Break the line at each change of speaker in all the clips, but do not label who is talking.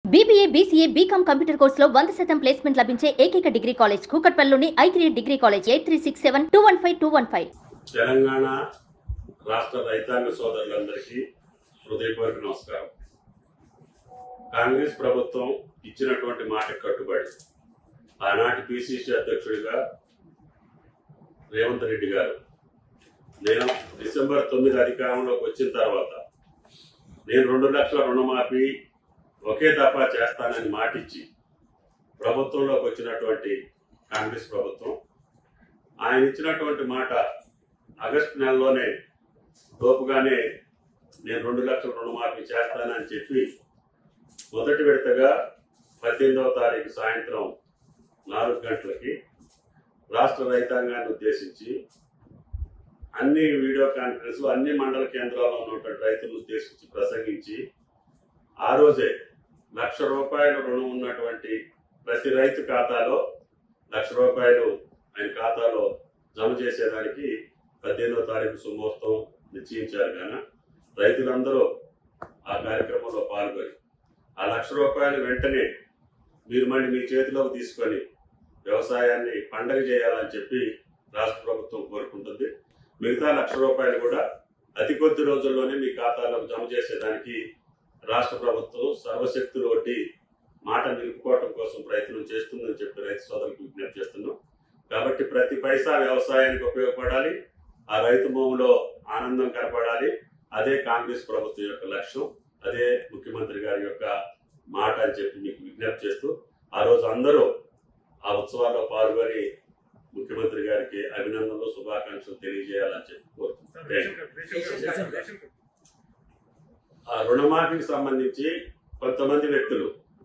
BBA BCA BCom computer కోర్సులో వంద శాతం ప్లేస్మెంట్ లభించే ఏకైక డిగ్రీ కాలేజ్ కూకట్పల్లిలోని I three degree college eight three six seven two one five two one five
Telangana రాష్ట్ర రైతాంగ సోదరులందరికీ హృదయపూర్వక నమస్కారం కాంగ్రెస్ ప్రభుత్వం ఇచ్చినటువంటి మాట కట్టుబడి ఆనాటి పిసిసి అధ్యక్షుడిగా రేవంత్ రెడ్డి గారు నేను డిసెంబర్ తొమ్మిది అధికారంలోకి వచ్చిన తర్వాత నేను రెండు లక్షల రుణమాఫీ ఒకే దఫా చేస్తానని మాటిచ్చి ప్రభుత్వంలోకి వచ్చినటువంటి కాంగ్రెస్ ప్రభుత్వం ఆయన ఇచ్చినటువంటి మాట ఆగస్టు నెలలోనే లోపుగానే నేను రెండు లక్షల రుణమాఫీ చేస్తానని చెప్పి మొదటి విడతగా పద్దెనిమిదవ తారీఖు సాయంత్రం నాలుగు గంటలకి రాష్ట్ర రైతాంగాన్ని ఉద్దేశించి అన్ని వీడియో కాన్ఫరెన్స్ అన్ని మండల కేంద్రాల్లో ఉన్నటువంటి రైతులను ఉద్దేశించి ప్రసంగించి ఆ రోజే లక్ష రూపాయల రుణం ఉన్నటువంటి ప్రతి రైతు ఖాతాలో లక్ష రూపాయలు ఆయన ఖాతాలో జమ చేసేదానికి పద్దెనిమిదో తారీఖు సుముహూర్తం నిశ్చయించారు కానీ రైతులందరూ ఆ కార్యక్రమంలో పాల్గొని ఆ లక్ష రూపాయలు వెంటనే మీరు మళ్ళీ మీ చేతిలోకి తీసుకొని వ్యవసాయాన్ని పండగ చేయాలని చెప్పి రాష్ట్ర ప్రభుత్వం కోరుకుంటుంది మిగతా లక్ష రూపాయలు కూడా అతి కొద్ది రోజుల్లోనే మీ ఖాతాలోకి జమ చేసేదానికి రాష్ట్ర ప్రభుత్వం సర్వశక్తులు వడ్డీ మాట నిలుపుకోవడం కోసం ప్రయత్నం చేస్తుందని చెప్పి రైతు సోదరులకు విజ్ఞప్తి చేస్తున్నాం కాబట్టి ప్రతి పైసా వ్యవసాయానికి ఉపయోగపడాలి ఆ రైతు భూమిలో ఆనందం కనపడాలి అదే కాంగ్రెస్ ప్రభుత్వం యొక్క లక్ష్యం అదే ముఖ్యమంత్రి గారి యొక్క మాట అని చెప్పి మీకు విజ్ఞప్తి చేస్తూ ఆ రోజు అందరూ ఆ ఉత్సవాల్లో పాల్గొని ముఖ్యమంత్రి గారికి అభినందనలు శుభాకాంక్షలు తెలియజేయాలని చెప్పి కోరుకుంటున్నాను ఆ రుణమాఫీకి సంబంధించి కొంతమంది వ్యక్తులు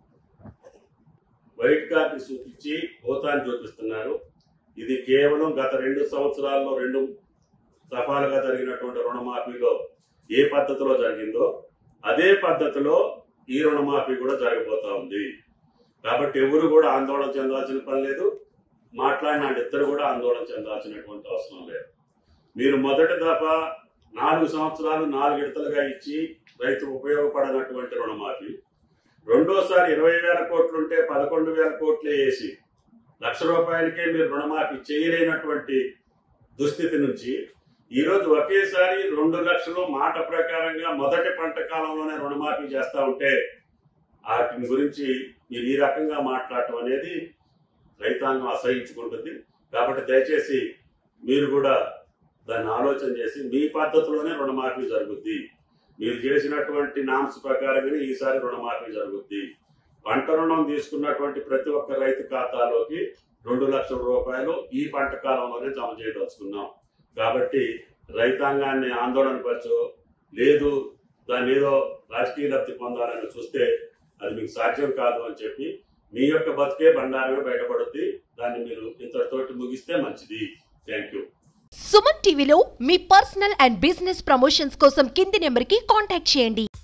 వైట్ కార్డు చూపించి హోతాన్ని చూపిస్తున్నారు ఇది కేవలం గత రెండు సంవత్సరాల్లో రెండు దఫాలుగా జరిగినటువంటి రుణమాఫీలో ఏ పద్ధతిలో జరిగిందో అదే పద్ధతిలో ఈ రుణమాఫీ కూడా జరగబోతా ఉంది కాబట్టి ఎవరు కూడా ఆందోళన చెందాల్సిన పని లేదు మాట్లాడిన ఇద్దరు కూడా ఆందోళన చెందాల్సినటువంటి అవసరం లేదు మీరు మొదటి దఫా నాలుగు సంవత్సరాలు నాలుగు విడతలుగా ఇచ్చి రైతు ఉపయోగపడనటువంటి రుణమాఫీ రెండోసారి ఇరవై వేల కోట్లుంటే పదకొండు వేల కోట్లు వేసి లక్ష రూపాయలకే మీరు రుణమాఫీ చేయలేనటువంటి దుస్థితి నుంచి ఈరోజు ఒకేసారి రెండు లక్షలు మాట ప్రకారంగా మొదటి పంట కాలంలోనే రుణమాఫీ చేస్తా ఉంటే వాటిని గురించి మీరు ఈ రకంగా మాట్లాడటం అనేది రైతాంగం అసహించుకుంటుంది కాబట్టి దయచేసి మీరు కూడా దాన్ని ఆలోచన చేసి మీ పద్ధతిలోనే రుణమాఫీ జరుగుద్ది మీరు చేసినటువంటి నామ్స్ ప్రకారంగానే ఈసారి రుణమాఫీ జరుగుద్ది పంట రుణం తీసుకున్నటువంటి ప్రతి ఒక్క రైతు ఖాతాలోకి రెండు లక్షల రూపాయలు ఈ పంట కాలంలోనే జమ చేయదలుచుకున్నాం కాబట్టి రైతాంగాన్ని ఆందోళన పరచు లేదు దాన్ని ఏదో రాజకీయ లబ్ధి పొందాలని చూస్తే అది మీకు సాధ్యం కాదు అని చెప్పి మీ యొక్క బతికే బండారమే బయటపడుద్ది దాన్ని మీరు ఇంతటితోటి ముగిస్తే మంచిది థ్యాంక్ యూ
సుమన్ టీవీలో మీ పర్సనల్ అండ్ బిజినెస్ ప్రమోషన్స్ కోసం కింది నెంబర్కి కాంటాక్ట్ చేయండి